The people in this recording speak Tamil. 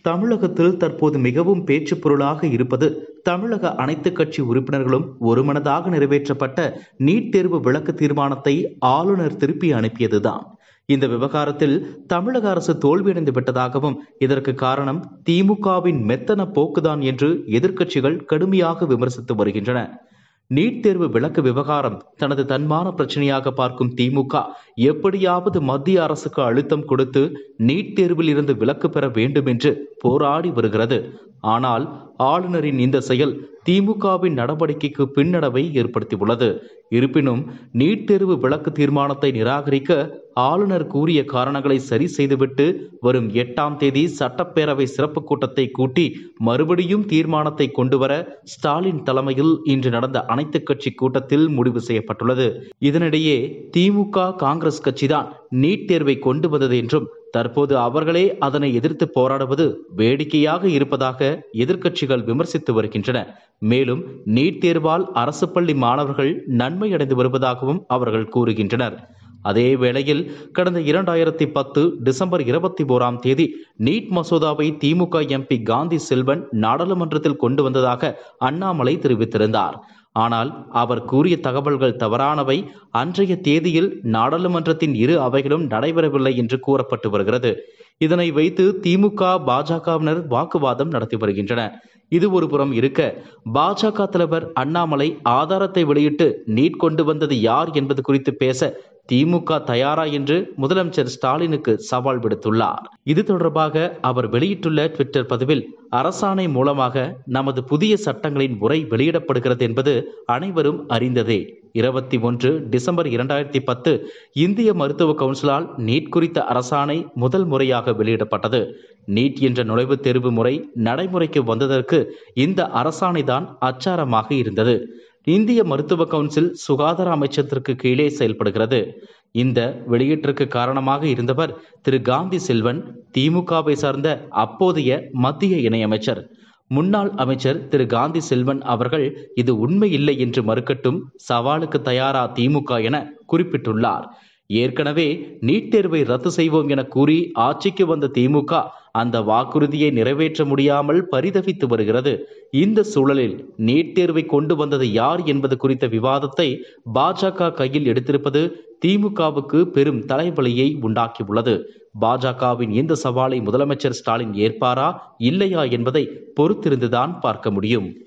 தமிழகத்தில் தற்போது மிகவும் பேச்சு பொருளாக இருப்பது தமிழக அனைத்து கட்சி உறுப்பினர்களும் ஒருமனதாக நிறைவேற்றப்பட்ட நீட் தேர்வு விளக்கு தீர்மானத்தை ஆளுநர் திருப்பி அனுப்பியதுதான் இந்த விவகாரத்தில் தமிழக அரசு தோல்வியடைந்து விட்டதாகவும் இதற்கு காரணம் திமுகவின் மெத்தன போக்குதான் என்று எதிர்க்கட்சிகள் கடுமையாக விமர்சித்து வருகின்றன நீட் தேர்வு விளக்கு விவகாரம் தனது தன்மான பிரச்சனையாக பார்க்கும் திமுக எப்படியாவது மத்திய அரசுக்கு அழுத்தம் கொடுத்து நீட் தேர்வில் இருந்து விலக்கு பெற வேண்டும் என்று போராடி வருகிறது ஆனால் ஆளுநரின் இந்த செயல் திமுகவின் நடவடிக்கைக்கு பின்னடைவை ஏற்படுத்தியுள்ளது இருப்பினும் நீட் தேர்வு விளக்கு தீர்மானத்தை நிராகரிக்க ஆளுநர் கூறிய காரணங்களை சரி செய்துவிட்டு வரும் எட்டாம் தேதி சட்டப்பேரவை சிறப்பு கூட்டத்தை கூட்டி மறுபடியும் தீர்மானத்தை கொண்டுவர ஸ்டாலின் தலைமையில் இன்று நடந்த அனைத்து கட்சி கூட்டத்தில் முடிவு செய்யப்பட்டுள்ளது இதனிடையே திமுக காங்கிரஸ் கட்சிதான் நீட் தேர்வை கொண்டு வந்தது என்றும் தற்போது அவர்களே அதனை எதிர்த்து போராடுவது வேடிக்கையாக இருப்பதாக எதிர்க்கட்சிகள் விமர்சித்து வருகின்றன மேலும் நீட் தேர்வால் அரசு பள்ளி மாணவர்கள் நன்மை அடைந்து வருவதாகவும் அவர்கள் கூறுகின்றனர் அதே வேளையில் கடந்த இரண்டாயிரத்தி பத்து டிசம்பர் இருபத்தி ஓராம் தேதி நீட் மசோதாவை திமுக எம்பி காந்தி செல்வன் நாடாளுமன்றத்தில் கொண்டு வந்ததாக அண்ணாமலை தெரிவித்திருந்தார் ஆனால் அவர் கூறிய தகவல்கள் தவறானவை அன்றைய தேதியில் நாடாளுமன்றத்தின் இரு அவைகளும் நடைபெறவில்லை என்று கூறப்பட்டு வருகிறது இதனை வைத்து திமுக பாஜகவினர் வாக்குவாதம் நடத்தி வருகின்றன இது ஒரு புறம் இருக்க பாஜக தலைவர் அண்ணாமலை ஆதாரத்தை வெளியிட்டு நீட் கொண்டு வந்தது யார் என்பது குறித்து பேச திமுக தயாரா என்று முதலமைச்சர் ஸ்டாலினுக்கு சவால் விடுத்துள்ளார் இது தொடர்பாக அவர் வெளியிட்டுள்ள ட்விட்டர் பதிவில் அரசாணை மூலமாக நமது புதிய சட்டங்களின் உரை வெளியிடப்படுகிறது என்பது அனைவரும் அறிந்ததே இருபத்தி ஒன்று டிசம்பர் இரண்டாயிரத்தி பத்து இந்திய மருத்துவ கவுன்சிலால் நீட் குறித்த அரசாணை முதல் முறையாக வெளியிடப்பட்டது நீட் என்ற நுழைவுத் தேர்வு முறை நடைமுறைக்கு வந்ததற்கு இந்த அரசாணைதான் அச்சாரமாக இருந்தது இந்திய மருத்துவ கவுன்சில் சுகாதார அமைச்சகத்திற்கு கீழே செயல்படுகிறது இந்த வெளியீட்டிற்கு காரணமாக இருந்தவர் திரு காந்தி செல்வன் திமுகவை சார்ந்த அப்போதைய மத்திய இணையமைச்சர் முன்னாள் அமைச்சர் திரு காந்தி செல்வன் அவர்கள் இது உண்மை இல்லை என்று மறுக்கட்டும் சவாலுக்கு தயாரா திமுக என குறிப்பிட்டுள்ளார் ஏற்கனவே நீட் தேர்வை ரத்து செய்வோம் என கூறி ஆட்சிக்கு வந்த திமுக அந்த வாக்குறுதியை நிறைவேற்ற முடியாமல் பரிதவித்து வருகிறது இந்த சூழலில் நீட் தேர்வை கொண்டு வந்தது யார் என்பது குறித்த விவாதத்தை பாஜக கையில் எடுத்திருப்பது திமுகவுக்கு பெரும் தலைவலியை உண்டாக்கியுள்ளது பாஜகவின் இந்த சவாலை முதலமைச்சர் ஸ்டாலின் ஏற்பாரா இல்லையா என்பதை பொறுத்திருந்துதான் பார்க்க முடியும்